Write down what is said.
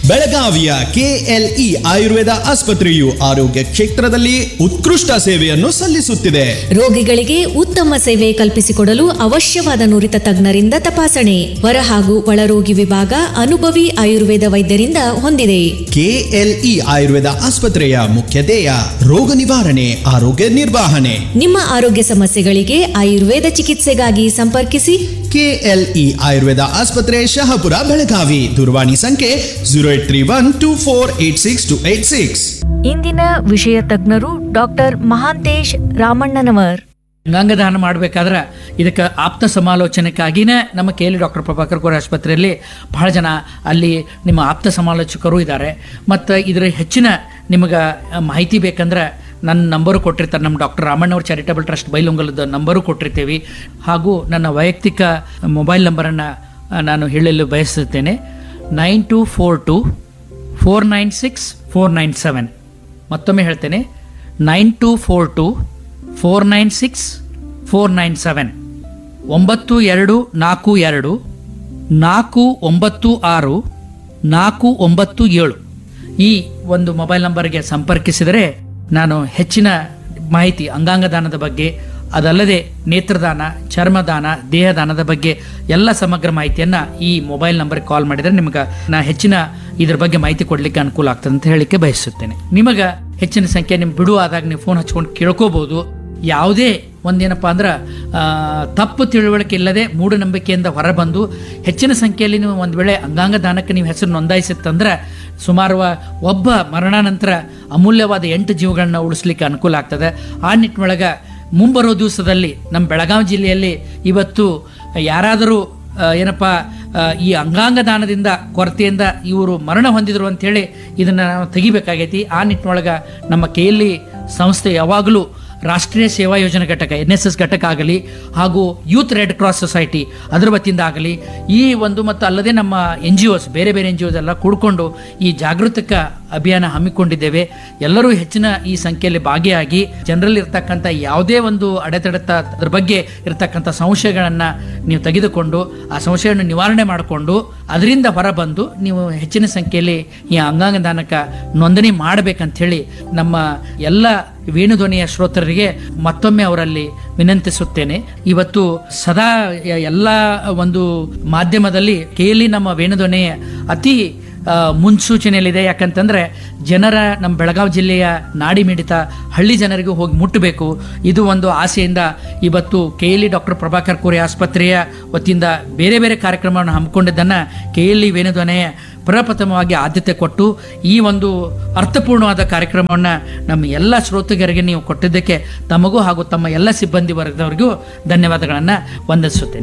ಬೆಳಗಾವಿಯ ಕೆಎಲ್ಇ ಆಯುರ್ವೇದ ಆಸ್ಪತ್ರೆಯು ಆರೋಗ್ಯ ಕ್ಷೇತ್ರದಲ್ಲಿ ಉತ್ಕೃಷ್ಟ ಸೇವೆಯನ್ನು ಸಲ್ಲಿಸುತ್ತಿದೆ ರೋಗಿಗಳಿಗೆ ಉತ್ತಮ ಸೇವೆ ಕಲ್ಪಿಸಿಕೊಡಲು ಅವಶ್ಯವಾದ ನುರಿತ ತಜ್ಞರಿಂದ ತಪಾಸಣೆ ಹೊರ ಹಾಗೂ ಒಳರೋಗಿ ವಿಭಾಗ ಅನುಭವಿ ಆಯುರ್ವೇದ ವೈದ್ಯರಿಂದ ಹೊಂದಿದೆ ಕೆಎಲ್ಇ ಆಯುರ್ವೇದ ಆಸ್ಪತ್ರೆಯ ಮುಖ್ಯ ಧ್ಯೇಯ ರೋಗ ನಿವಾರಣೆ ಆರೋಗ್ಯ ನಿರ್ವಹಣೆ ನಿಮ್ಮ ಆರೋಗ್ಯ ಸಮಸ್ಯೆಗಳಿಗೆ ಆಯುರ್ವೇದ ಚಿಕಿತ್ಸೆಗಾಗಿ ಸಂಪರ್ಕಿಸಿ ಕೆಎಲ್ಇ ಆಯುರ್ವೇದ ಆಸ್ಪತ್ರೆ ಶಹಾಪುರ ಬೆಳಗಾವಿ ದೂರವಾಣಿ ಸಂಖ್ಯೆ zero eight three one two four eight six two eight six ಇಂದಿನ ವಿಷಯ ತಜ್ಞರು ಡಾಕ್ಟರ್ ಮಹಾಂತೇಶ್ ರಾಮಣ್ಣನವರ್ ಅಂಗಾಂಗದಾನ ಮಾಡಬೇಕಾದ್ರೆ ಇದಕ್ಕೆ ಆಪ್ತ ಸಮಾಲೋಚನೆಗಾಗಿನೇ ನಮ್ಮ K L doctor Prabhakar Kore ಆಸ್ಪತ್ರೆಯಲ್ಲಿ ಬಹಳ ಜನ ಅಲ್ಲಿ ನಿಮ್ಮ ಆಪ್ತ ಸಮಾಲೋಚಕರು ಇದ್ದಾರೆ ಮತ್ತು ಇದರ ಹೆಚ್ಚಿನ ನಿಮಗೆ ಮಾಹಿತಿ ಬೇಕಂದ್ರೆ ನನ್ನ ನಂಬರು ಕೊಟ್ಟಿರ್ತಾರೆ ನಮ್ಮ ಡಾಕ್ಟರ್ ರಾಮಣ್ಣವ್ರ ಚಾರಿಟಬಲ್ ಟ್ರಸ್ಟ್ ಬೈಲೊಂಗಲದ ನಂಬರು ಕೊಟ್ಟಿರ್ತೀವಿ ಹಾಗೂ ನನ್ನ ವೈಯಕ್ತಿಕ ಮೊಬೈಲ್ ನಂಬರನ್ನು ನಾನು ಹೇಳಲು ಬಯಸುತ್ತೇನೆ nine two four two four nine six four nine seven ಮತ್ತೊಮ್ಮೆ ಹೇಳ್ತೇನೆ nine two four two four nine six four nine seven ಒಂಬತ್ತು ಎರಡು ನಾಲ್ಕು ಎರಡು ನಾಲ್ಕು ಒಂಬತ್ತು ಆರು ನಾಲ್ಕು ಒಂಬತ್ತು ಏಳು ಈ ಒಂದು ಮೊಬೈಲ್ ನಂಬರ್ಗೆ ಸಂಪರ್ಕಿಸಿದರೆ ನಾನು ಹೆಚ್ಚಿನ ಮಾಹಿತಿ ಅಂಗಾಂಗ ದಾನದ ಬಗ್ಗೆ ಅದಲ್ಲದೆ ನೇತ್ರದಾನ ಚರ್ಮದಾನ ದೇಹದಾನದ ಬಗ್ಗೆ ಎಲ್ಲ ಸಮಗ್ರ ಮಾಹಿತಿಯನ್ನು ಈ ಮೊಬೈಲ್ ನಂಬರ್ಗೆ ಕಾಲ್ ಮಾಡಿದರೆ ನಿಮಗೆ ನಾ ಹೆಚ್ಚಿನ ಇದ್ರ ಬಗ್ಗೆ ಮಾಹಿತಿ ಕೊಡಲಿಕ್ಕೆ ಅನುಕೂಲ ಆಗ್ತದೆ ಅಂತ ಹೇಳಿಕ್ಕೆ ಬಯಸುತ್ತೇನೆ ನಿಮಗೆ ಹೆಚ್ಚಿನ ಸಂಖ್ಯೆ ನಿಮ್ಗೆ ಬಿಡು ಆದಾಗ ನೀವು ಫೋನ್ ಹಚ್ಕೊಂಡು ಕೇಳ್ಕೋಬಹುದು ಯಾವುದೇ ಒಂದೇನಪ್ಪ ಅಂದ್ರೆ ಆ, ತಪ್ಪು ತಿಳುವಳಿಕೆ ಇಲ್ಲದೆ ಮೂಢನಂಬಿಕೆಯಿಂದ ಹೊರಬಂದು ಹೆಚ್ಚಿನ ಸಂಖ್ಯೆಯಲ್ಲಿ ನೀವು ಒಂದು ವೇಳೆ ಅಂಗಾಂಗ ದಾನಕ್ಕೆ ನೀವು ಹೆಸರು ನೋಂದಾಯಿಸಿತ್ತಂದ್ರೆ ಸುಮಾರು ಒಬ್ಬ ಮರಣಾನಂತರ ಅಮೂಲ್ಯವಾದ ಎಂಟು ಜೀವಗಳನ್ನ ಉಳಿಸ್ಲಿಕ್ಕೆ ಅನುಕೂಲ ಆಗ್ತದೆ ಆ ನಿಟ್ಟಿನೊಳಗೆ ಮುಂಬರೋ ದಿವಸದಲ್ಲಿ ನಮ್ಮ ಬೆಳಗಾವಿ ಜಿಲ್ಲೆಯಲ್ಲಿ ಇವತ್ತು ಯಾರಾದರೂ ಆ, ಏನಪ್ಪ ಆ, ಈ ಅಂಗಾಂಗ ದಾನದಿಂದ ಕೊರತೆಯಿಂದ ಇವರು ಮರಣ ಹೊಂದಿದ್ರು ಅಂಥೇಳಿ ಇದನ್ನು ನಾವು ತೆಗಿಬೇಕಾಗೈತಿ ಆ ನಿಟ್ಟಿನೊಳಗೆ ನಮ್ಮ ಕೆ ಎಲ್ ಇ ಸಂಸ್ಥೆ ಯಾವಾಗಲೂ ರಾಷ್ಟ್ರೀಯ ಸೇವಾ ಯೋಜನಾ ಘಟಕ ಎನ್ ಎಸ್ ಎಸ್ ಘಟಕ ಆಗಲಿ ಹಾಗೂ ಯೂತ್ ರೆಡ್ ಕ್ರಾಸ್ ಸೊಸೈಟಿ ಅದರ ವತಿಯಿಂದ ಆಗಲಿ ಈ ಒಂದು ಮತ್ತು ಅಲ್ಲದೆ ನಮ್ಮ ಎನ್ ಜಿ ಒಸ್ ಬೇರೆ ಬೇರೆ ಎನ್ ಜಿ ಒಸ್ ಎಲ್ಲ ಕೂಡ್ಕೊಂಡು ಈ ಜಾಗೃತಕ ಅಭಿಯಾನ ಹಮ್ಮಿಕೊಂಡಿದ್ದೇವೆ ಎಲ್ಲರೂ ಹೆಚ್ಚಿನ ಈ ಸಂಖ್ಯೆಯಲ್ಲಿ ಭಾಗಿಯಾಗಿ ಜನರಲ್ಲಿ ಇರ್ತಕ್ಕಂಥ ಯಾವುದೇ ಒಂದು ಅಡೆತಡೆತ ಅದ್ರ ಬಗ್ಗೆ ಇರತಕ್ಕಂಥ ಸಂಶಯಗಳನ್ನು ನೀವು ತೆಗೆದುಕೊಂಡು ಆ ಸಂಶಯವನ್ನು ನಿವಾರಣೆ ಮಾಡಿಕೊಂಡು ಅದರಿಂದ ಹೊರಬಂದು ನೀವು ಹೆಚ್ಚಿನ ಸಂಖ್ಯೆಯಲ್ಲಿ ಈ ಅಂಗಾಂಗ ದಾನಕ್ಕೆ ನೋಂದಣಿ ಮಾಡಬೇಕಂಥೇಳಿ ನಮ್ಮ ಎಲ್ಲ ವೇಣುಧ್ವನಿಯ ಶ್ರೋತರರಿಗೆ ಮತ್ತೊಮ್ಮೆ ಅವರಲ್ಲಿ ವಿನಂತಿಸುತ್ತೇನೆ ಇವತ್ತು ಸದಾ ಯ- ಎಲ್ಲ ಒಂದು ಮಾಧ್ಯಮದಲ್ಲಿ ಕೇಳಿ ನಮ್ಮ ವೇಣುಧ್ವನಿ ಅತಿ ಆ, ಮುನ್ಸೂಚನೆಯಲ್ಲಿದೆ ಯಾಕಂತಂದ್ರೆ ಜನರ ನಮ್ಮ ಬೆಳಗಾವಿ ಜಿಲ್ಲೆಯ ನಾಡಿ ಮಿಡಿತ ಹಳ್ಳಿ ಜನರಿಗೂ ಹೋಗಿ ಮುಟ್ಟಬೇಕು ಇದು ಒಂದು ಆಸೆಯಿಂದ ಇವತ್ತು K L E doctor Prabhakar Kore ಆಸ್ಪತ್ರೆಯ ವತಿಯಿಂದ ಬೇರೆ ಬೇರೆ ಕಾರ್ಯಕ್ರಮವನ್ನು ಹಮ್ಮಿಕೊಂಡಿದ್ದನ್ನು ಕೆ ಎಲ್ ಇ ವೇಣುಧ್ವನಿಯ ಪ್ರಪ್ರಥಮವಾಗಿ ಆದ್ಯತೆ ಕೊಟ್ಟು ಈ ಒಂದು ಅರ್ಥಪೂರ್ಣವಾದ ಕಾರ್ಯಕ್ರಮವನ್ನು ನಮ್ಮ ಎಲ್ಲ ಶ್ರೋತೃಗರಿಗೆ ನೀವು ಕೊಟ್ಟಿದ್ದಕ್ಕೆ ತಮಗೂ ಹಾಗೂ ತಮ್ಮ ಎಲ್ಲ ಸಿಬ್ಬಂದಿ ವರ್ಗದವರಿಗೂ ಧನ್ಯವಾದಗಳನ್ನು ವಂದಿಸುತ್ತೇನೆ